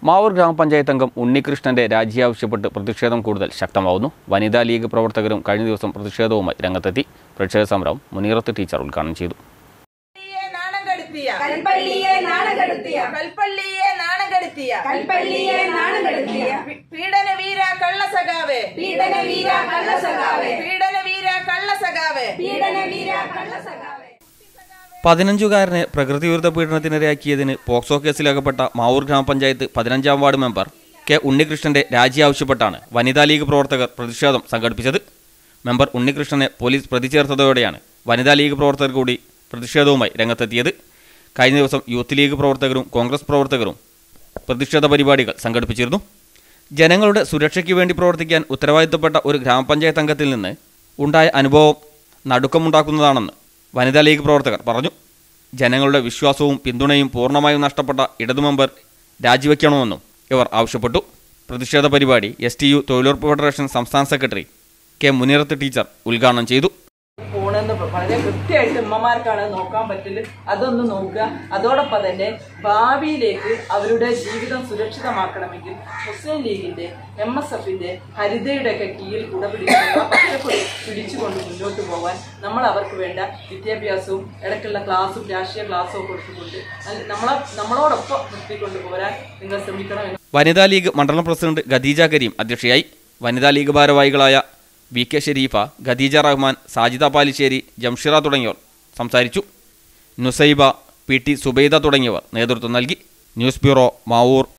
മാവൂർ ഗ്രാമപഞ്ചായത്ത് അംഗം ഉണ്ണികൃഷ്ണന്റെ രാജി ആവശ്യപ്പെട്ട് പ്രതിഷേധം കൂടുതൽ ശക്തമാവുന്നു വനിതാ ലീഗ് പ്രവർത്തകരും കഴിഞ്ഞ ദിവസം പ്രതിഷേധവുമായി രംഗത്തെത്തി പ്രതിഷേധ സമരം മുനീറത്ത് ടീച്ചർ ഉദ്ഘാടനം ചെയ്തു കൽപ്പള്ളിയെ നാണം കെടുത്തിയ കൽപ്പള്ളിയെ നാണകെടുത്തിയ കൽപ്പള്ളിയെ നാണം കെടുത്തിയ കൽപ്പള്ളിയെ നാണകെടുത്തിയ പി- പീഡന വീര കള്ളസഖാവേ പീഡന വീര കള്ളസഖാവേ പീഡന വീര കള്ളസഖാവേ പീഡന വീര കള്ളസഖാവേ പതിനഞ്ചുകാരനെ പ്രകൃതിവിരുദ്ധ പീഡനത്തിനിരയാക്കിയതിന് പോക്സോ കേസിലകപ്പെട്ട മാവൂർ ഗ്രാമപഞ്ചായത്ത് പതിനഞ്ചാം വാർഡ് മെമ്പർ കെ ഉണ്ണികൃഷ്ണന്റെ രാജി ആവശ്യപ്പെട്ടാണ് വനിതാ ലീഗ് പ്രവർത്തകർ പ്രതിഷേധം സംഘടിപ്പിച്ചത് മെമ്പർ ഉണ്ണികൃഷ്ണനെ പോലീസ് പ്രതി ചേർത്തതോടെയാണ് വനിതാ ലീഗ് പ്രവർത്തകർ കൂടി പ്രതിഷേധവുമായി രംഗത്തെത്തിയത് കഴിഞ്ഞ ദിവസം യൂത്ത് ലീഗ് പ്രവർത്തകരും കോൺഗ്രസ് പ്രവർത്തകരും പ്രതിഷേധ പരിപാടികൾ സംഘടിപ്പിച്ചിരുന്നു ജനങ്ങളുടെ സുരക്ഷയ്ക്ക് വേണ്ടി പ്രവർത്തിക്കാൻ ഉത്തരവാദിത്തപ്പെട്ട ഒരു ഗ്രാമപഞ്ചായത്ത് അംഗത്തിൽ നിന്ന് ഉണ്ടായ അനുഭവം നടുക്കമുണ്ടാക്കുന്നതാണെന്ന് വനിതാ ലീഗ് പ്രവർത്തകർ പറഞ്ഞു ജനങ്ങളുടെ വിശ്വാസവും പിന്തുണയും പൂർണ്ണമായും നഷ്ടപ്പെട്ട ഇടതു മെമ്പർ രാജിവെക്കണമെന്നും ഇവർ ആവശ്യപ്പെട്ടു പ്രതിഷേധ പരിപാടി എസ് ടി യു തൊഴിലുറപ്പ് ഫെഡറേഷൻ സംസ്ഥാന സെക്രട്ടറി കെ മുനീറത്ത് ടീച്ചർ ഉദ്ഘാടനം ചെയ്തു പോണെന്ന് വളരെ കൃത്യമായിട്ട് ഉമ്മമാർക്കാണ് നോക്കാൻ പറ്റില്ല അതൊന്ന് നോക്കുക അതോടൊപ്പം തന്നെ ഭാവിയിലേക്ക് അവരുടെ ജീവിതം സുരക്ഷിതമാക്കണമെങ്കിൽ മുസ്ലിം ലീഗിന്റെ എം എസ് എഫിന്റെ ഹരിതയുടെ ഒക്കെ കീഴിൽ കുടപിടിച്ചുകൊണ്ട് ആ പച്ചക്കൊടി പിടിച്ചുകൊണ്ട് മുന്നോട്ട് പോകാൻ നമ്മൾ അവർക്ക് വേണ്ട വിദ്യാഭ്യാസവും ഇടയ്ക്കുള്ള ക്ലാസ്സും രാഷ്ട്രീയ ക്ലാസ്സും ഒക്കെ കൊടുത്തുകൊണ്ട് നല്ല- നമ്മളെ നമ്മളോടൊപ്പം നിർത്തിക്കൊണ്ട് പോരാൻ നിങ്ങൾ ശ്രമിക്കണമെന്ന് വനിതാ ലീഗ് മണ്ഡലം പ്രസിഡന്റ് ഖദീജ കരീം അധ്യക്ഷയായി വനിതാ ലീഗ് ഭാരവാഹികളായ വി കെ ഷെരീഫ ഖദീജ റഹ്മാൻ സാജിദ പാലിശ്ശേരി ജംഷിറ തുടങ്ങിയവർ സംസാരിച്ചു നുസൈബ പി ടി സുബൈദ തുടങ്ങിയവർ നേതൃത്വം നൽകി ന്യൂസ് ബ്യൂറോ മാവൂർ